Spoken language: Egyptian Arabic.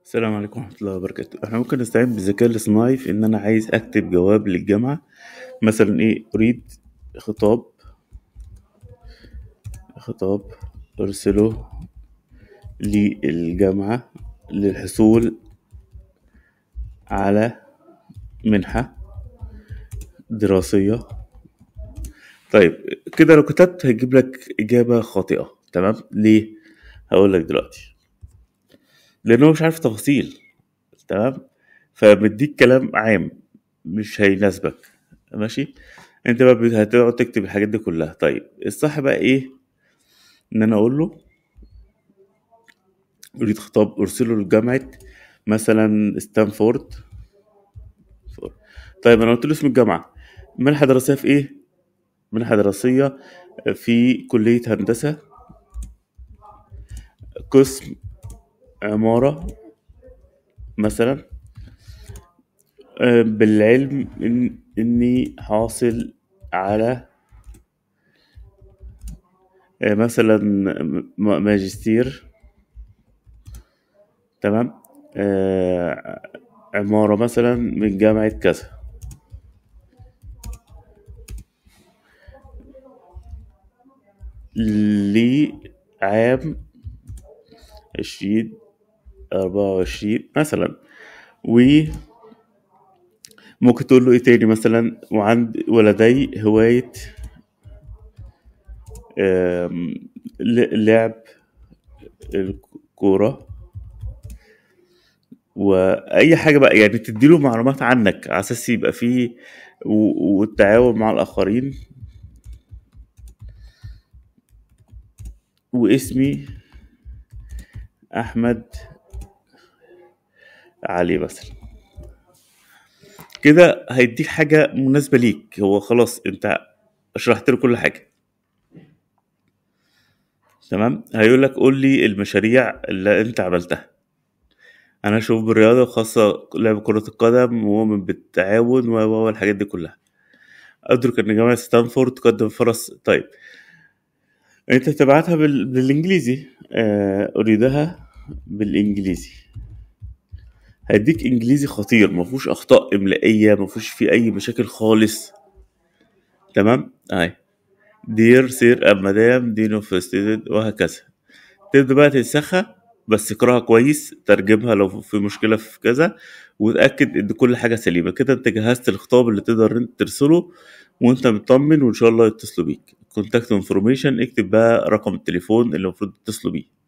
السلام عليكم ورحمة الله وبركاته احنا ممكن نستعين بالذكاء الاصطناعي في ان انا عايز اكتب جواب للجامعة مثلا ايه اريد خطاب خطاب ارسله للجامعة للحصول على منحة دراسية طيب كده لو كتبت هيجيب لك اجابة خاطئة تمام ليه هقول لك دلوقتي لان هو مش عارف تفاصيل تمام فمديك كلام عام مش هيناسبك ماشي انت بقى بت- هتقعد تكتب الحاجات دي كلها طيب الصح بقى ايه ان انا اقول له اريد خطاب ارسله لجامعة مثلا ستانفورد فورد. طيب انا قلت له اسم الجامعة منحة دراسية في ايه منحة دراسية في كلية هندسة قسم عمارة مثلا آه، بالعلم إن إني حاصل على آه، مثلا م- ماجستير تمام آه، عمارة مثلا من جامعة كذا لعام عشرين أربعة وعشرين مثلا وممكن تقول له ايه تاني مثلا وعند ولدي هواية آم، ل- لعب الكورة واي حاجه بقى يعني تديله معلومات عنك على اساس يبقى فيه و- والتعاون مع الاخرين واسمي احمد علي مثلا كده هيديك حاجه مناسبه ليك هو خلاص انت شرحت له كل حاجه تمام هيقول لك قول لي المشاريع اللي انت عملتها انا اشوف بالرياضه خاصه لعب كره القدم ومؤمن بالتعاون و و- والحاجات دي كلها ادرك ان جامعه ستانفورد تقدم فرص طيب انت تبعتها بال... بالانجليزي آه، اريدها بالانجليزي هيديك انجليزي خطير ما فيهوش اخطاء املائيه ما فيهوش فيه اي مشاكل خالص تمام اهي دير سير ام مدام دينو فستيدد وهكذا تبدا بقى تنسخها بس اقراها كويس ترجمها لو في مشكله في كذا وتاكد ان كل حاجه سليمه كده انت جهزت الخطاب اللي تقدر انت ترسله وانت مطمن وان شاء الله يتصلوا بيك كونتاكت انفورميشن اكتب بقى رقم التليفون اللي المفروض يتصلوا بيه